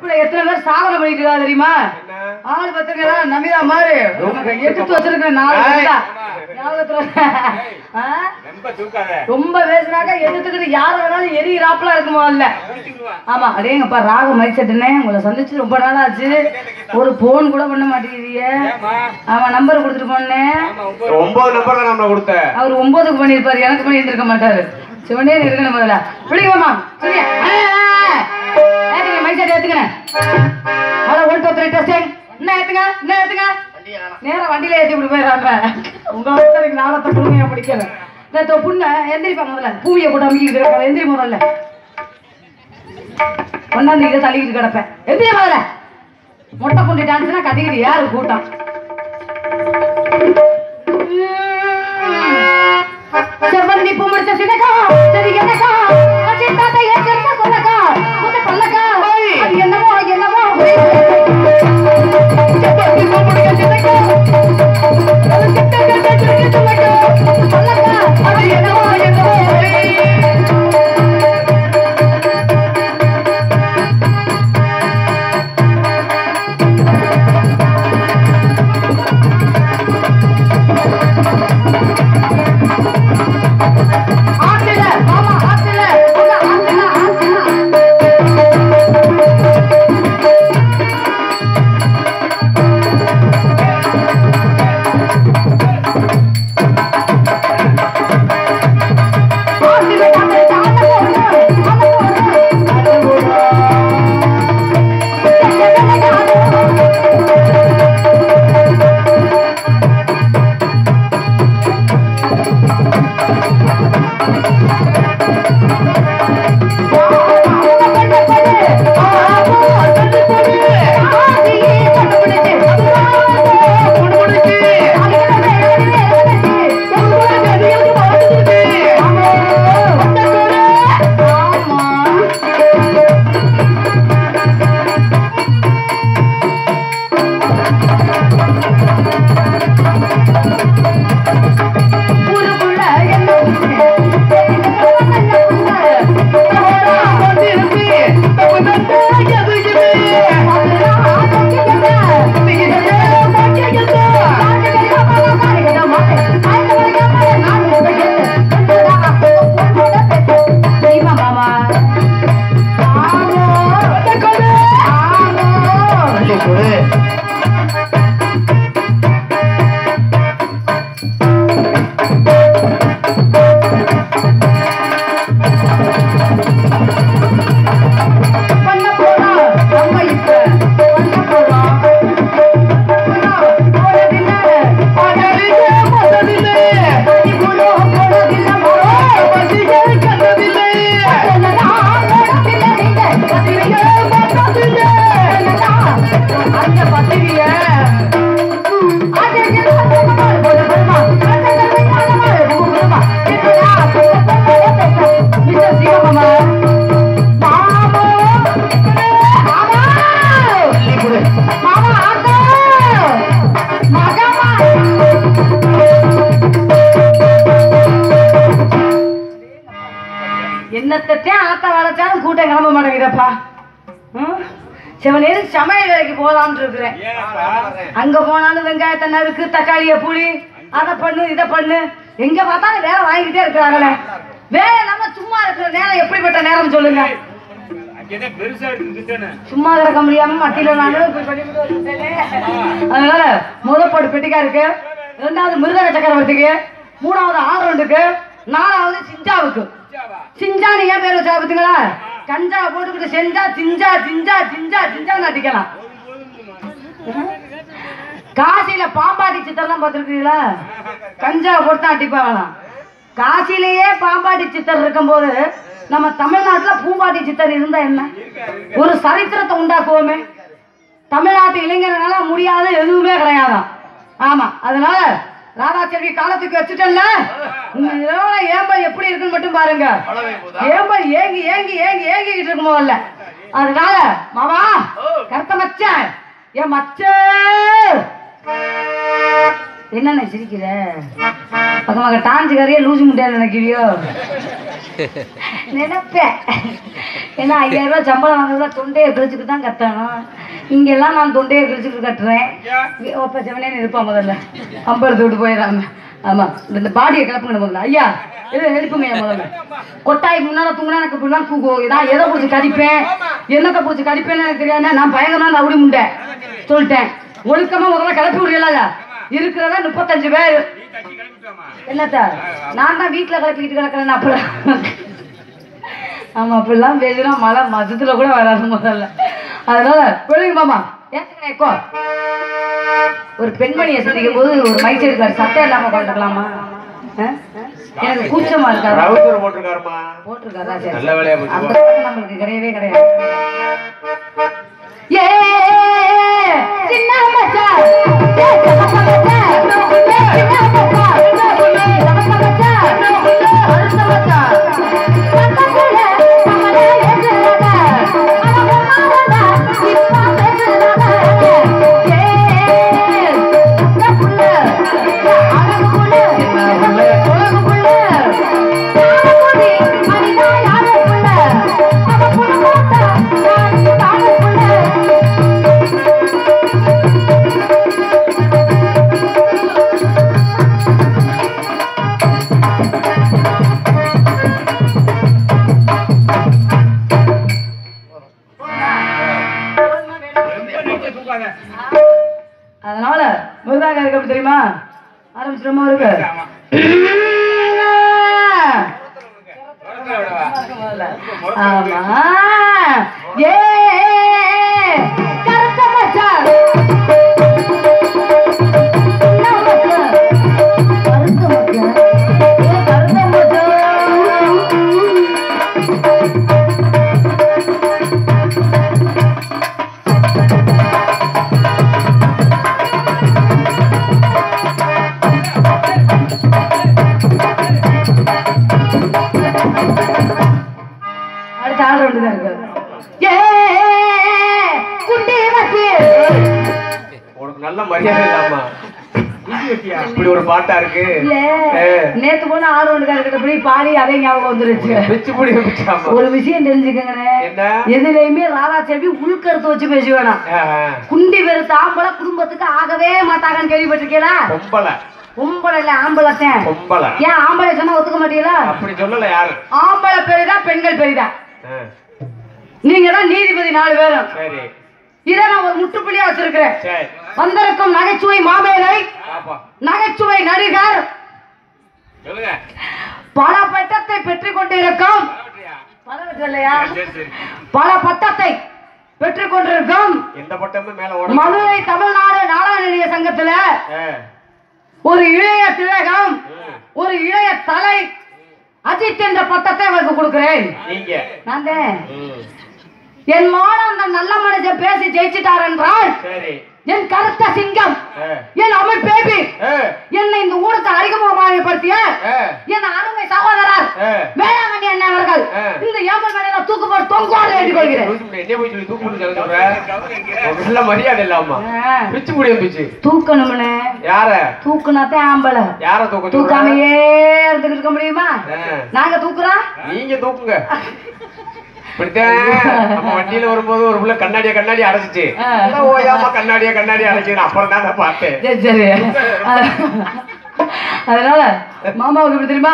உறுப்புல எத்தனை பேர் சாதனை பண்ணிட்டு இருக்கா தெரியுமா ஆள் பத்துங்க நமிதா மாதிரி உனக்கு எடுத்து வச்சிருக்க நாலு பேர் தான். ஞாபகத்துல ஆ? ரொம்ப தூக்காத ரொம்ப பேசுனாக்க எடுத்துக்கிட்டு யார வேணாலும் எரியிறாப்புல இருக்குமோ இல்ல ஆமா அடேங்கப்பா ராக மைசெட்டுனே உங்களை சந்திச்சு ரொம்ப நாள் ஆச்சு ஒரு போன் கூட பண்ண மாட்டேங்கிறீங்க ஏமா ஆமா நம்பர் கொடுத்துட்டு போனேன் ஆமா ஒன்பது ஒன்பது நம்பர் தான் நம்ம கொடுத்த அவர் ஒன்பதுக்கு பண்ணியிருப்பாரு எனக்கு பண்ணி இருந்திருக்க மாட்டாரு சிவனே இருக்கணும் முதல்ல பிடிக்குமா சரியா ஏத்துங்க மைசெட் ஏத்துக்கிறேன் hello one two three testing என்ன ஏத்துங்க என்ன ஏத்துங்க நேரா வண்டியில ஏத்தி விட்டு போயிடறாங்க உங்க ஒருத்தருக்கு நாளத்தை கொடுங்க பிடிக்கல இந்த தொ- புண்ண எந்திரிப்பா முதல்ல பூவியை போட்டு அமுக்கிட்டு கிடப்ப எந்திரி முதல்ல ஒன்னாந்தேதி தள்ளிக்கிட்டு கிடப்பேன் எந்திரி முதல்ல மொட்டை புண்டி டான்ஸ்னா கட்டிக்கிட்டு யாரு கூட்டம் செவ்வந்தி பூ முடிச்ச சினக்கா சரி என்னக்கா அச்சி தாத்தா ஏன் செருப்பா சொல்லக்கா முத்த பல்லக்கா அது என்னமோ என்னமோ செவ்வந்தி பூ முடிச்ச சினக்கா அது சித்தக்கா சரி சொல்லக்கா பல்லக்கா அது என்னமோ என்னமோ ஆத்துல மாமா ஆத்துல உங்க ஆத்துல ஆத்துல ஆத்துல ஆத்துல ஆத்துல போடு ஆத்துல போடு ஊருக்குள்ள என்ன பண்ண போறோம் நம்ம இப்ப பண்ண போறோம் போறதில்ல போறதில்ல போறதில்ல நீ குலோ போறதில்ல போறதில்ல கண்டதில்ல என்னடா போறதில்ல நீங்க பத்திரிகை போறதில்ல என்னடா அந்த பத்திரிகை அது என்ன பண்ணுமா போல பண்ணுமா அந்த கல்யாணமா போகுமா என்னடா மிஸ்டர் சிவகுமார் மாமா மாமா மாமா ஆத்தா மகமா என்னத்தே ஆத்தா வளைச்சாலும் கூட்டம் கிளம்ப மாட்டேங்கிறப்பா ம்? சிவனேரு சமையல் வேலைக்கு போகலாம்னு இருக்கிறேன் ஏனப்பா அங்க போனாலும் வெங்காயத்தை நறுக்கு தக்காளிய புளி அதை பண்ணு இதை பண்ணு எங்க பார்த்தாலும் வேலை வாங்கிக்கிட்டே இருக்கிறாங்களே வேலை இல்லாம சும்மா இருக்கிற நேரம் எப்படிப்பட்ட நேரம் சொல்லுங்க அங்கதான் பெருசா இருக்குன்னு சும்மா கிடக்க முடியாம மத்தியில நானும் போய் பண்ணிட்டு வந்துட்டேனே. அதனால முதல் போட்டு பெட்டிக்கா இருக்கு ரெண்டாவது மிருதக சக்கரவர்த்திக்கு மூணாவது ஆரோண்டுக்கு நாலாவது சிஞ்சாவுக்கு சிஞ்சா நீங்க பேர் வச்சா பாத்தீங்களா கஞ்சா போட்டுக்கிட்டு செஞ்சா சிஞ்சா சிஞ்சா சிஞ்சா சிஞ்சா நட்டிக்கலாம் காசியில பாம்பாட்டி சித்தர்லாம் பார்த்துருக்கீங்களா கஞ்சா போட்டு தான் அடிப்பாங்களாம் காசிலேயே பாம்பாட்டி சித்தர் இருக்கும்போது நம்ம தமிழ்நாட்டுல பூம்பாட்டி சித்தர் இருந்தா என்ன ஒரு சரித்திரத்தை உண்டாக்குவோமே தமிழ்நாட்டு இளைஞர்களால முடியாத எதுவுமே கிடையாதாம் ஆமா அதனால ராதாச்செல்வி காலத்துக்கு வச்சுட்டேன்ல உங்க இதோட ஏம்பல் எப்படி இருக்குன்னு மட்டும் பாருங்க ஏம்பல் ஏங்கி ஏங்கி ஏங்கி ஏங்கிக்கிட்டு இருக்கும் முதல்ல அதனால மாமா கருத்த மச்சான் என் மச்ச என்னென்ன சிரிக்கிற பக்கமாக டான்ஸ் கறியே லூசு முட்டையா நினைக்கிறியோ நினைப்பேன் ஏன்னா ஐயாயிரம் ரூபாய் சம்பளம் வாங்குறதா தொண்டையை கிழிச்சுட்டு தான் கட்டணும் இங்கெல்லாம் நான் தொண்டையை கிழிச்சுட்டு கட்டுறேன் அப்போ செவனே இருப்பான் முதல்ல அம்பளத்தை விட்டு போயிடாம ஆமா இந்த பாடியை கிளப்புங்க முதல்ல ஐயா எதை எழுப்புங்க ஐயா முதல்ல கொட்டாய் முன்னால தூங்கினா எனக்கு இப்படிலாம் தூக்கும் நான் எதை பிடிச்சி கடிப்பேன் என்னத்தை பிடிச்சி கடிப்பேன்னு எனக்கு தெரியாது நான் பயங்கரமா ரவுடி முண்டை சொல்லிட்டேன் ஒழுக்கமா முதல்ல கிளப்பி விடுறீங்களா இருக்கிறதா முப்பத்தஞ்சு பேர் நீ தட்டி கிளம்பிட்டோமா என்னத்த நான் தான் வீட்டில் கிளப்பிக்கிட்டு கிடக்கிறேன் அப்பெல்லாம் ஆமா அப்படிலாம் பேசினா மழை மசத்துல கூட வராது முதல்ல அதனால விழுங்க மாமா ஏத்துக்கணே எக்கோ ஒரு பெண்மணியை சந்திக்கும் போது ஒரு மைசூர் இருக்காரு சட்டை இல்லாம உட்காந்துக்கலாமா எனக்கு கூச்சமா இருக்காரு ரவுத்தர் போட்டிருக்காருமா போட்டிருக்காரா சரி நல்ல வேலையா போச்சு அந்த பழக்கம் நம்மளுக்கு கிடையவே கிடையாது ஏ சின்ன மச்சான் ஏ சமக்க மச்சான் ஏ சின்ன மச்சான் ஏ சமக்க மச்சான் அடுத்த மச்சான் பக்கத்துல நம்மளே ஏசுறாங்க அவன் உமாவதா இப்ப பேசுறாங்க ஏ இந்த புள்ள அழகு புள்ள உலகு புள்ள யாரு மனிதா யாரு புள்ள அவ புள்ள போட்டா நான் தாழ புள்ள ரொம்ப நெஞ்ச தூக்காத அதனால முருகாங்க இருக்கு அப்படி தெரியுமா ஆரம்பிச்சிருமா இருக்கு ஆமா உரத்துல விடவா ஆமா ஏ கருத்த மச்சான் என்ன மச்சான்? கருத்த மச்சான். ஏ கருத்த மச்சான். அடுத்த ஆள் ரெண்டு தான் இருக்கு ஏ குண்டி வச்சு உனக்கு நல்ல மரியாதை இல்லாமா இஞ்சி வெட்டியா இப்படி ஒரு பாட்டா இருக்கு இல்ல ஏ. நேத்து போன ஆள் ஒன்று இருக்கிற போய் பாடி அதே ஞாபகம் வந்துருச்சு பிச்சு முடி பிச்சாமா ஒரு விஷயம் தெரிஞ்சுக்கங்கண்ணே என்ன எதுலையுமே ராதா செல்வி உள்கருத்து வச்சு பேச வேணாம் ஆ, ஆ. குண்டி வெறுத்த ஆம்பளை குடும்பத்துக்கு ஆகவே மாட்டாங்கன்னு கேள்விப்பட்டிருக்கீங்களா பொம்பளை பொம்பளை இல்ல ஆம்பளைத்தேன் பொம்பளை ஏன் ஆம்பளை சொன்னா ஒத்துக்க மாட்டீங்களா அப்படி சொல்லல யாரு ஆம்பளை பெரிதா பெண்கள் பெரிதா ஆ, நீங்க தான் நீதிபதி நாலு பேரும் சரி இதை நான் ஒரு முட்டுப்புள்ளியா வச்சிருக்கிறேன் சரி வந்திருக்கும் நகைச்சுவை மாமேலை பாப்பா நகைச்சுவை நடிகர் சொல்லுங்க பல பட்டத்தை பெற்றுக் கொண்டிருக்கும் பரவாயில்லையா பரவாயில்ல இல்லையா சரி சரி பல பட்டத்தை பெற்றுக் கொண்டிருக்கும் எந்த பட்டமும் மேல ஓட மதுரை தமிழ்நாடு நாடக நடிகர் சங்கத்துல ஆ, ஒரு இளைய திலகம் ம். ஒரு இளைய தலை அஜித் என்ற பட்டத்தை அவருக்கு கொடுக்கிறேன் நீங்க நான் தான். ம், என் மானம் அந்த நல்ல மனுஷன் பேசி ஜெயிச்சிட்டார் என்றால் சரி என் கருத்த சிங்கம் ஆ, என் அமல் பேபி ஆ, என்னை இந்த ஊருக்கு அறிமுகமாகப்படுத்திய ஆ, என் அருமை சகோதரர் ஆ. வேளாங்கண்ணி அண்ணன் அவர்கள் ஆ. இந்த ஏமல் மேடையில தூக்கு போட்டு தொங்குவார் வேண்டிக் கொள்கிறேன் லூசு முடி, என்ன போய் சொல்லி தூக்கு முடி சொல்ல சொல்ற? உனக்கு நல்ல மரியாதை இல்லாமா ஆ. பிச்சு முடியும் பிச்சு தூக்கணும்னு யார தூக்குனாத்தான் ஆம்பளை யார தூக்க சொல்ற? தூக்காமையே இருந்துட்டு இருக்க முடியுமா ஆ. நாங்க தூக்குறோம் நீங்க தூக்குங்க இப்படித்தான் நம்ம வண்டியில வரும்போது ஒரு புள்ள கண்ணாடிய கண்ணாடி அடைச்சிச்சு ஆ. அதான் ஓயாம கண்ணாடிய கண்ணாடி அடைச்சு அப்புறம் தான் நான் பார்த்தேன் சரி சரி அதனால மாமாவுக்கு எப்படி தெரியுமா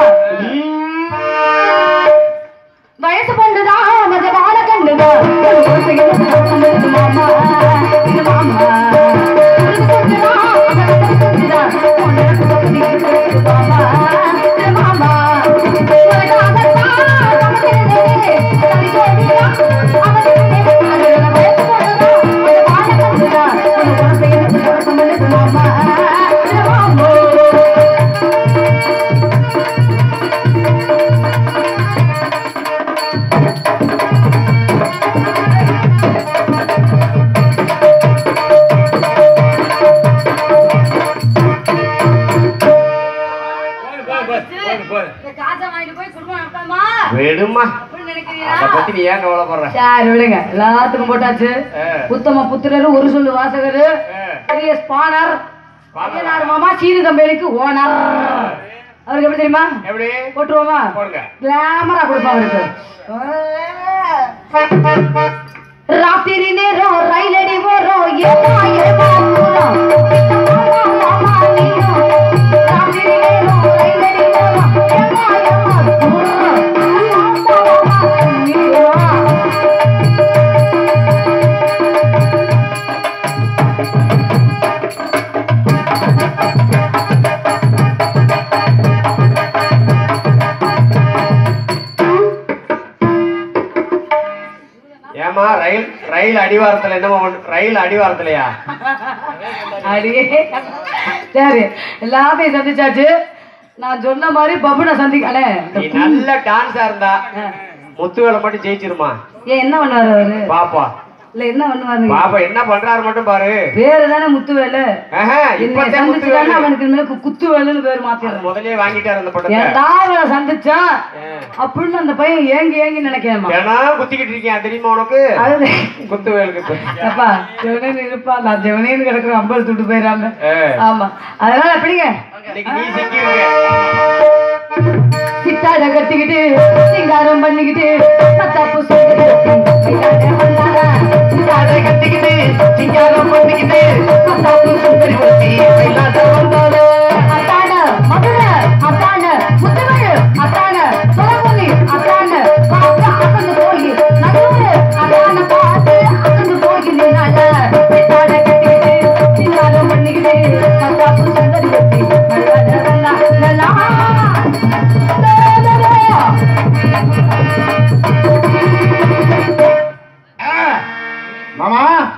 வயசு பொண்ணுதான் மத வாழ கண்டுதான் என் குழந்தை என்ன பண்ணுது மாமா இது மாமா இது பொண்ணுதான், மத வாழ கண்டுதான். உன்னை பத்தி இருக்குது மாமா, இது மாமா. உனக்காகத்தான் சமைக்கிறதே, தனி ஜோடியா அமைக்கிறதே. அது வயசு பொண்ணுதான், மத வாழ கண்டுதான். உன் குழந்தை என்ன பண்ணுது மாமா, இது மாமா. போது போது போது போது இந்த காசை வாங்கிட்டு போய் குடும்பம் நடத்தாமா விடுமா அப்படின்னு அத நினைக்கிறீங்களா பத்தி நீ ஏன் கவலைப்படுற சரி விடுங்க எல்லாத்துக்கும் போட்டாச்சு ஆ. உத்தம புத்திரர் ஒரு சொல்லு வாசகர் ஆ. பெரிய ஸ்பானர் ஐயனார் மாமா சீனு கம்பெனிக்கு ஓனர் அவருக்கு எப்படி தெரியுமா எப்படி போட்டுருவோமா போடுங்க கிளாமரா கொடுப்போம் அவருக்கு ராத்திரி நேரம் ரயில் அடி வரும் ஏமா ஏமா தூரம் மாமா மாமா நீரும் ராத்திரி நேரம் ரயில் அடி வரும் ஏமா ஏமா தூரம் மாமா மாமா நீரும் ஏமா ரயில் ரயில் அடிவாரத்துல என்னமா பண்ணு- ரயில் அடிவாரத்துலயா அடியே சரி எல்லாத்தையும் சந்திச்சாச்சு நான் சொன்ன மாதிரி பபுனை சந்திக்கலே நீ நல்ல டான்ஸா இருந்தா முத்து வேலை மட்டும் ஜெயிச்சிருமா ஏன் என்ன பண்ணுவாரு அவரு பாப்பா இல்ல என்ன பண்ணுவாரு பாப்பா என்ன பண்றாரு மட்டும் பாரு பேரு தானே முத்துவேலு ஆஹா, என்னை இப்பதான் முத்து சந்திச்சுதானே வேலை. அவனுக்கு இனிமேல் கு- குத்துவேலுன்னு பேர் மாத்திடுறான் முதல்லயே வாங்கிட்டாரு அந்த படத்தை ஏன்டா அவனை சந்திச்சான் அப்படின்னு அந்த பையன் ஏங்கி ஏங்கி நினைக்கிறேன் தினம் குத்திக்கிட்டு இருக்கேன் தெரியுமா உனக்கு அது குத்து வேலுக்கு இப்ப. அப்பா ஜெவனேன்னு இருப்பா நான் ஜெவனேன்னு கிடக்குற அம்பல் துட்டு போயிடாம ஏ, ஆமா அதனால எப்படிங்க இன்னைக்கு நீ சிக்கி இருக்க சித்தாட கட்டிக்கிட்டு சிங்காரம் பண்ணிக்கிட்டு மத்தாப்பு சுந்தரி சித்தாட கட்டிக்கிட்டு சிங்காரம் பண்ணிக்கிட்டு மத்தாப்பு சுந்தரி ஒட்டி கைலாச வந்தாரு அத்தான மதுரை அத்தான முத்துமழு அத்தான சுரபுலி அத்தான பார்த்து அசந்து போய் நடுவு அத்தான பார்த்து அசந்து போய் நின்னால சித்தாட கட்டிக்கிட்டு சிங்காரம் பண்ணிக்கிட்டு மத்தாப்பு சுந்தரி ஒட்டி கைலாச வந்தாரு ஆ, மாமா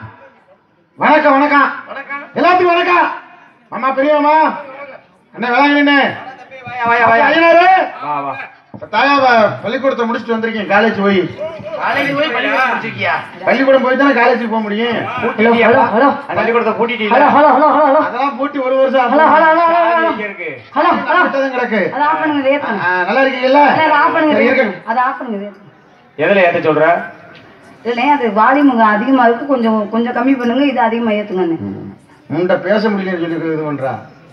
வணக்கம் வணக்கம் எல்லாத்துக்கும் வணக்கம் மாமா பெரியம்மா என்ன வேளாங்கண்ணே வாயா, வாயா, வாயா. ஐயனாரு வா, வா. தாயா வ- பள்ளிக்கூடத்தை முடிச்சுட்டு வந்திருக்கேன் காலேஜ் போய் காலேஜ் போய் பள்ளிக்கூடம் முடிச்சிருக்கியா? பள்ளிக்கூடம் போய் தானே காலேஜுக்கு போக முடியும் பூட்டிட்டியாப்பா? Hello, hello. பள்ளிக்கூடத்தை பூட்டிட்டீங்களா? Hello hello hello hello hello அதெல்லாம் பூட்டி ஒரு வருஷம் ஹலோ ஹலோ ஆகுது. ஹலோ ஹலோ சாவி ஹலோ எங்க இருக்கு? ஹலோ ஹலோ விட்டதும் கிடக்கு அதை ஆஃப் பண்ணுங்க இதை ஏத்துங்க ஆ, நல்லா இருக்கீங்கல்ல அதை ஆஃப் பண்ணுங்க சரி, இதை இருக்கட்டும். ஏத்துங்க. அதை ஆஃப் பண்ணுங்க இதை ஏத்துங்க. எதுல ஏத்த சொல்ற இல்லைண்ணே அது வால்யூம் அதிகமா இருக்கு கொஞ்சம் கொஞ்சம் கம்மி பண்ணுங்க இது அதிகமா ஏத்துங்கண்ணே உன்கிட்ட பேச முடியலன்னு சொல்லி இது பண்றா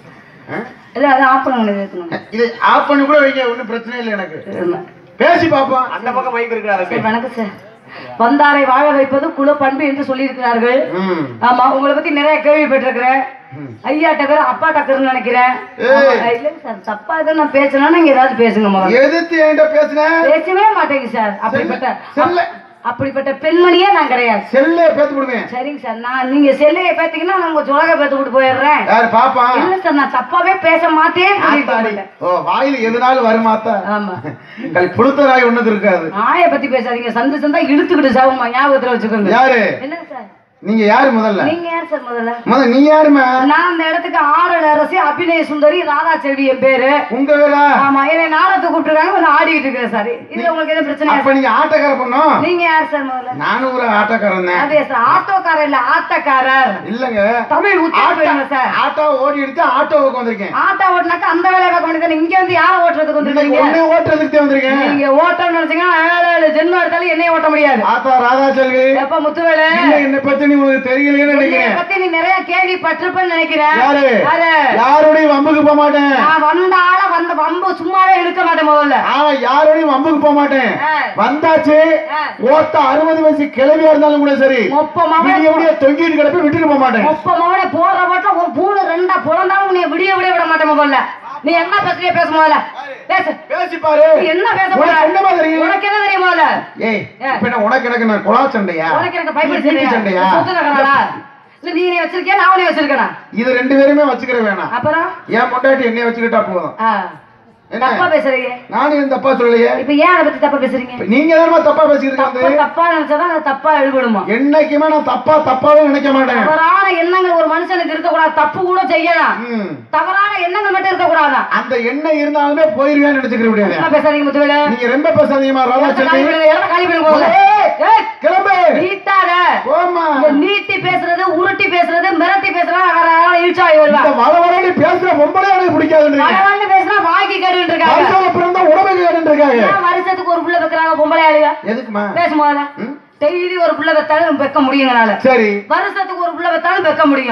ஆ? இல்ல அதை ஆஃப் பண்ணுங்க இதை ஏத்துங்க இதை ஆஃப் பண்ணி கூட வைங்க ஒன்றும் பிரச்சனை இல்லை எனக்கு இருங்க. பேசி பார்ப்போம் அந்த பக்கம் மைக் இருக்குடா சரி அதுக்கு வணக்கம் சார் வந்தாரை வாழ வைப்பது குல பண்பு என்று சொல்லியிருக்கிறார்கள் ம் ஆமா உங்களை பத்தி நிறைய கேள்விப்பட்டிருக்கிறேன் ஐயாட்ட பேர் அப்பா டக்கர்னு நினைக்கிறேன் ஏய். ஆமா, இல்லைங்க சார் தப்பா எதுவும் நான் பேசுனா நீங்க ஏதாவது பேசுங்க முதல்ல எதிர்த்து என்கிட்ட பேசுன பேசவே மாட்டேங்க சார் அப்படிப்பட்ட செல்ல அப்படிப்பட்ட பெண்மணியே நான் கிடையாது செல்லே பேத்து விடுவேன் சரிங்க சார் நான் நீங்க செல்லையை பேத்தீங்கன்னா நான் உங்க சுலக பேத்து விட்டு போயிடுறேன் யார் பாப்பா இல்ல சார் நான் தப்பாவே பேச மாட்டேன் சொல்லிட்டு ஆத்தாடி. வந்துட்டேன். ஓ வாயில எதுனாலும் வருமாத்தா ஆமா கல் புழுத்த நாய் ஒண்ணது இருக்காது நாயை பத்தி பேசாதீங்க சந்து சந்தா இழுத்துக்கிட்டு சாவுமா ஞாபகத்துல வச்சுக்கோங்க யாரு என்ன சார் நீங்க யாரு முதல்ல நீங்க யார் சார் முதல்ல முதல்ல நீ யாருமா நான் அந்த இடத்துக்கு ஆடல் அரசி அபிநய சுந்தரி ராதா செல்வி என் பேரு உங்க வேறா ஆமா என்னை நாடகத்தை கூப்பிட்டுருக்காங்க வந்து ஆடிக்கிட்டு இருக்கிறேன் சார் இது உங்களுக்கு எதுவும் பிரச்சனை அப்ப நீங்க ஆட்டக்கார பொண்ணும் நீங்க யார் சார் முதல்ல நானும் ஒரு ஆட்டக்காரன் தான் அதே சார் ஆட்டோக்காரர் இல்ல ஆட்டக்காரர் இல்லங்க தமிழ் உச்சரிப்பு வேணுங்க சார் ஆட்டோ ஓடி அடிச்சு ஆட்டோவுக்கு வந்திருக்கேன் ஆட்டோ ஓட்டினாக்கா அந்த வேலையை பார்க்க வேண்டியது இங்க வந்து யாரை ஓட்டுறதுக்கு இன்னைக்கு வந்துருக்கீங்க ஒண்ணே ஓட்டுறதுக்கு தான் வந்திருக்கேன் நீங்க ஓட்டணும்னு நினைச்சீங்கன்னா ஏழு ஏழு ஜென்மம் எடுத்தாலும் என்னைய ஓட்ட முடியாது ஆத்தா ராதா செல்வி எப்ப முத்துவேலு இல்ல என்னை பத்தி நீ உனக்கு தெரியலையேன்னு என்னைய நினைக்கிறேன் பத்தி நீ நிறைய கேள்விப்பட்டிருப்பேன்னு நினைக்கிறேன் யாரு யாரு யாரோடையும் வம்புக்கு போக மாட்டேன் நான் வந்த ஆள வந்த வம்பு சும்மாவே இழுக்க மாட்டேன் முதல்ல ஆனா யாரோடையும் வம்புக்கு போக மாட்டேன் ஆ. வந்தாச்சு ஆ. ஓத்த அறுபது வயசு கிளவியா இருந்தாலும் கூட சரி மொப்ப மவன் விடிய விடிய தொங்கிட்டு கிடப்பி விட்டுட்டு போக மாட்டேன் மொப்ப மவனை போடுற போட்டுல உன் பூணு ரெண்டா புலந்தாலும் நீ விடிய விடிய விட மாட்டேன் முதல்ல நீ என்ன பேசுறிய பேச முதல்ல பேசு பேசி பாரு நீ என்ன பேச போற உனக்கு என்ன மாதிரி உனக்கு என்ன தெரியும் முதல்ல ஏய் ஏ. இப்ப என்ன உனக்கு எனக்கு நான் குழா சண்டையா உனக்கு எனக்கு பைபிள் வீட்டு சண்டையா சண்டையா சொத்து நகராளா இல்ல நீ என்னைய வச்சிருக்கியா நான் உன்னைய வச்சிருக்கேனா இது ரெண்டு பேருமே வச்சுக்கிற வேணாம் அப்புறம் என் பொண்டாட்டி என்னைய வச்சுக்கிட்டா போதும் ஆ, என்ன? தப்பா பேசுறீங்க நானும் எதுவும் தப்பா சொல்லலையே இப்ப ஏன் அதை பத்தி தப்பா பேசுறீங்க இப்ப நீங்க தானமா தப்பா பேசிக்கிட்டு தப்பா வந்து தப்பா நினைச்சாதான் அது தப்பா எழுபடுமா என்னைக்குமே நான் தப்பா தப்பாவே நினைக்க மாட்டேன் தவறான எண்ணங்கள் ஒரு மனுஷனுக்கு இருக்கக்கூடாது தப்பு கூட செய்யலாம் ம். தவறான எண்ணங்கள் மட்டும் இருக்கக்கூடாதா அந்த எண்ணெய் இருந்தாலுமே போயிருவேன்னு நினைச்சுக்கிற முடியாது என்ன பேசுறீங்க முத்துவேலு நீங்க ரொம்ப பேசாதீங்கம்மா ராதா இடத்த காலி செல்வி பண்ணுங்க, இடத்த காலி பண்ணுங்க முதல்ல. ஏய், ஏய், கிளம்பு நீட்டாத. போம்மா இந்த நீட்டி பேசுறது உருட்டி பேசுறது மிரட்டி பேசுறது வேற யாராவது இழுச்சாயி வருவா இந்த வள வளன்னு பேசுற பொம்பளை எனக்கு பிடிக்காதுன்றீங்க வளவளன்னு பேசுனா வாய்க்கு கேடுன்னு இருக்காங்க வருஷம் பிறந்தா உடம்புக்கு இருக்காங்க ஏன் வருஷத்துக்கு ஒரு புள்ள வைக்கிறாங்க பொம்பளை ஆளுங்க எதுக்குமா பேசு முதல்ல டெய்லி ஒரு புள்ள வைத்தாலும் வைக்க முடியுங்கனால சரி வருஷத்துக்கு ஒரு புள்ள வைத்தாலும் வைக்க முடியும்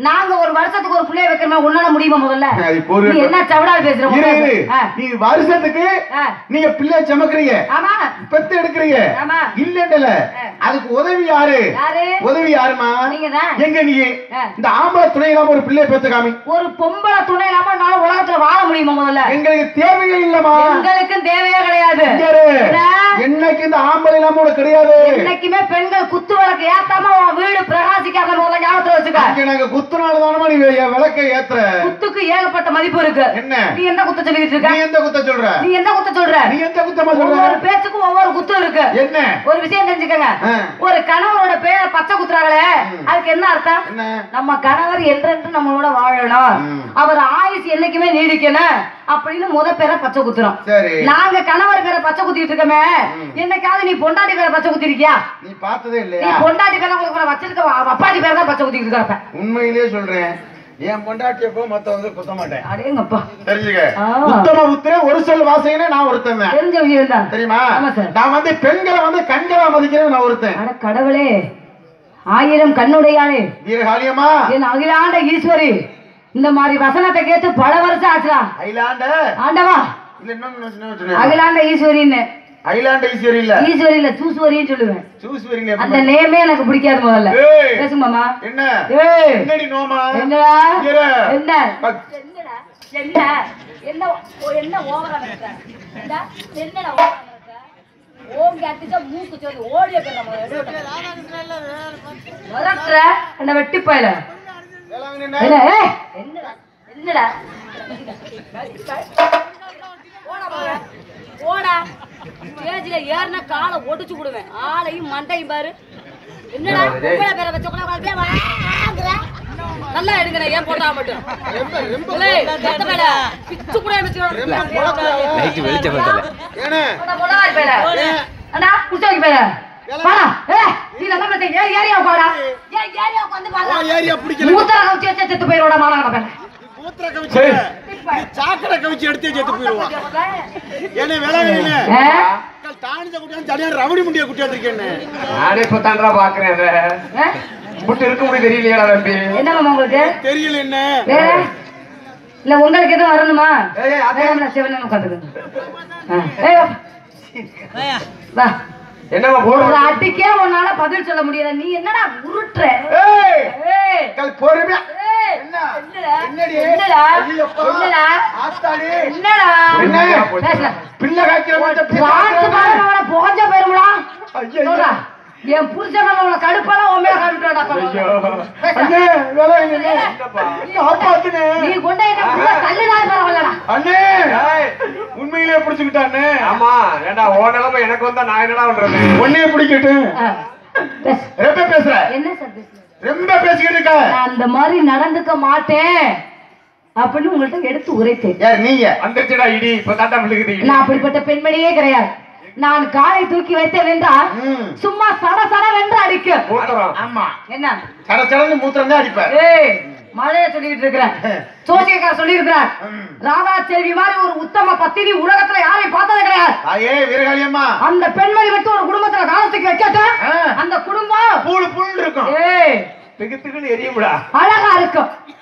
நாங்க ஒரு வருஷத்துக்கு ஒரு புள்ளைய வைக்கிறோமே உன்னால முடியுமா முதல்ல அது பொறு- நீ என்ன சவடால் பேசுற இரு இரு ஆ, நீ வருஷத்துக்கு ஆ. நீங்க பிள்ளை சமக்குறீங்க ஆமா பெத்து எடுக்கிறீங்க ஆமா. இல்லண்டல ஆ. அதுக்கு உதவி யாரு யாரு உதவி யாருமா நீங்கதான். எங்க நீ ஆ. இந்த ஆம்பளை துணை இல்லாம ஒரு பிள்ளைய பெத்து காமி ஒரு பொம்பளை துணை இல்லாம என்னால உலகத்துல வாழ முடியுமா முதல்ல எங்களுக்கு தேவையே இல்லமா எங்களுக்கும் தேவையே கிடையாது என்ன? என்னைக்கு இந்த ஆம்பளை இல்லாம உனக்கு கிடையாது என்னைக்குமே பெண்கள் குத்து விளக்கு ஏத்தாம உன் வீடு பிரகாசிக்காத முதல்ல ஞாபகத்துல வச்சுக்க இங்க நாங்க குத்துனால தானமா நீ வே- விளக்க ஏத்துற குத்துக்கு ஏகப்பட்ட மதிப்பு இருக்கு என்ன நீ என்ன குத்த சொல்லிட்டு இருக்க நீ எந்த குத்த சொல்ற நீ என்ன குத்த சொல்ற நீ எந்த குத்தமா சொல்ற ஒவ்வொரு பேச்சுக்கும் ஒவ்வொரு குத்து இருக்கு என்ன ஒரு விஷயம் தெரிஞ்சுக்கங்க ஆ. ஒரு கணவரோட பேரை பச்சை குத்துறாங்களே அதுக்கு என்ன அர்த்தம் என்ன நம்ம கணவர் என்றென்று நம்மளோட வாழணும் ம். அவர் ஆயுசு என்னைக்குமே நீடிக்கணும் அப்படின்னு முத பேரை பச்சை குத்துறோம் சரி நாங்க கணவர் பேரை பச்சை குத்திட்டு இருக்கோமே என்னைக்காவது நீ பொண்டாட்டி பேரை பச்சை குத்திருக்கியா நீ பார்த்ததே நீ இல்லையா பொண்டாட்டி பேரை உங்களுக்கு வச்சிருக்க வ- அப்பாட்டி பேரை தான் பச்சை குத்திட்டு இருக்கப்ப உண்மையிலேயே சொல்றேன் என் பொண்டாட்டிய போ மத்தவங்க குத்த மாட்டேன் அடேங்கப்பா தெரிஞ்சுக்க ஆ. உத்தம உத்திர ஒரு சொல் வாசகனே நான் ஒருத்தன் தான். தெரிஞ்ச விஷயம் தான் தெரியுமா ஆமா சார் நான் வந்து பெண்களை வந்து கண்களா மதிக்கிறேன் நான் ஒருத்தன் அட கடவுளே ஆயிரம் கண்ணுடையாளே வீரகாலியமா என் அகிலாண்ட ஈஸ்வரி இந்த மாதிரி வசனத்தை கேட்டு பல வருஷம் ஆச்சுடா ஐலாண்ட ஆண்டவா இல்ல இன்னொன்னு வச்சுனா வச்சுனா. அகிலாண்ட ஈஸ்வரின்னு ஐலாண்ட ஈஸ்வரி இல்ல ஈஸ்வரி இல்ல சூஸ்வரின்னு சொல்லுவேன் சூஸ்வரிங்க அந்த நேமே எனக்கு பிடிக்காது முதல்ல ஏய். பேசுமாமா என்ன ஏய் என்னடி நோமா என்னடா இரு. என்ன பக். என்னடா என்ன என்ன ஓ- என்ன ஓவரா இருக்க என்னடா என்னடா ஓவரா இருக்க ஓங்கி அடிச்சா மூக்கு சொல்லி ஓடிய பேர் நம்ம வரட்டுற என்ன வெட்டி போயில வேளாங்கண்ணி என்ன? என்ன ஏய், என்னடா என்னடா போடா போடா. போடா ஸ்டேஜ்ல ஏறின காலை ஒடிச்சு விடுவேன் ஆளையும் மண்டையும் பாரு என்னடா உங்களை பேரை வச்ச கூட அப்படியே வாங்குற நல்லா எடுங்கண்ணே ஏன் போட்டா மட்டும் ஏய், கத்த பேல, பிச்சு கூட லைட் வெளிச்சம் பத்தல ஏனே? அண்ணா குடிச்சு வைக்க பேர வாடா ஏய் நீ நல்லா பேச ஏறி ஏரியா போடா ஏய் ஏரியா வந்து பாரு ஏரியா பிடிக்கல மூத்தர கவுச்சி வச்சு செத்து போயிரோட மானங்கட பேர மூத்திர கவிச்சு சாக்கடை கவிச்சு எடுத்தே செத்து போயிருவான் ஏன்னா வேளாங்கண்ணி ஏ தானித குட்டியான் தனியா ரவுடி முண்டிய குட்டி வந்திருக்கேன்னு நானே இப்போ தாண்டா பாக்குறேன் அதை ஏ? புட்டு இருக்க முடியும் தெரியலையாடா தம்பி என்ன மாமா உங்களுக்கு தெரியல என்ன வேற இல்ல உங்களுக்கு எதுவும் வரணுமா ஏய், ஏய், அதே- வேணாம், சிவனேன்னு உட்காந்துக்கங்க ஏய் வா. வா என்னம்மா ஒரு போடுற அடிக்கே உன்னால பதில் சொல்ல முடியல நீ என்னடா உருட்டுற ஏய், ஏய் கல் பொறுமையா. ஏய், என்ன? என்னடா என்னடி? என்னடா ஐயப்பா. என்னடா ஆத்தாடி. என்னடா என்ன? பேசல பிள்ளை காய்க்கிற மாதிரி பிள்ளை ராத்து காய்க்கிற பாருங்க அவனை புகஞ்ச போயிருமுடா ஐயோ. சொல்றா என் புருஷன் மேல உள்ள கடுப்பால உன் மேல காமிட்டுடா அண்ணே, வேளாங்கண்ணி. காப்பாத்துனே. நீ கொண்டு என்ன புள்ள தள்ளினாலும் பரவாயில்லடா அண்ணே, உண்மையிலேயே பிடிச்சுக்கிட்டானே ஆமா ஏண்டா ஓ நிலைமை எனக்கு வந்தா நான் என்னடா பண்றது உன்னையே பிடிக்கட்டும் ஆ, பேசு. ரொம்ப பேசுற என்ன சார் பேசுற ரொம்ப பேசிக்கிட்டு இருக்க நான் அந்த மாதிரி நடந்துக்க மாட்டேன் அப்படின்னு உங்கள்ட்ட எடுத்து உரைத்தேன் யார் நீங்க வந்துருச்சுடா இடி இப்ப தாண்டா விழுகுது இடி நான் அப்படிப்பட்ட பெண்மணியே கிடையாது நான் காலை தூக்கி வைத்தேன் என்றால் ம். சும்மா சட சட வென்று அடிக்கும் மூத்தரம் ஆமா என்ன சட சடன்னு மூத்திரம் தான் அடிப்பார் ஏய் மழைய சொல்லிட்டு இருக்கிறேன் சோசியக்கார சொல்லி இருக்கிறார் ம். ராதா செல்வி மாதிரி ஒரு உத்தம பத்தினி உலகத்துல யாரையும் பார்த்தது கிடையாது தாயே வீரகாளியம்மா அந்த பெண்மணி விட்டு ஒரு குடும்பத்துல காலத்துக்கு வைக்கட்டும் ஆ. அந்த குடும்பம் பூளு புல் இருக்கும் ஏய் திகு திகுன்னு எரியும்டா அழகா இருக்கும்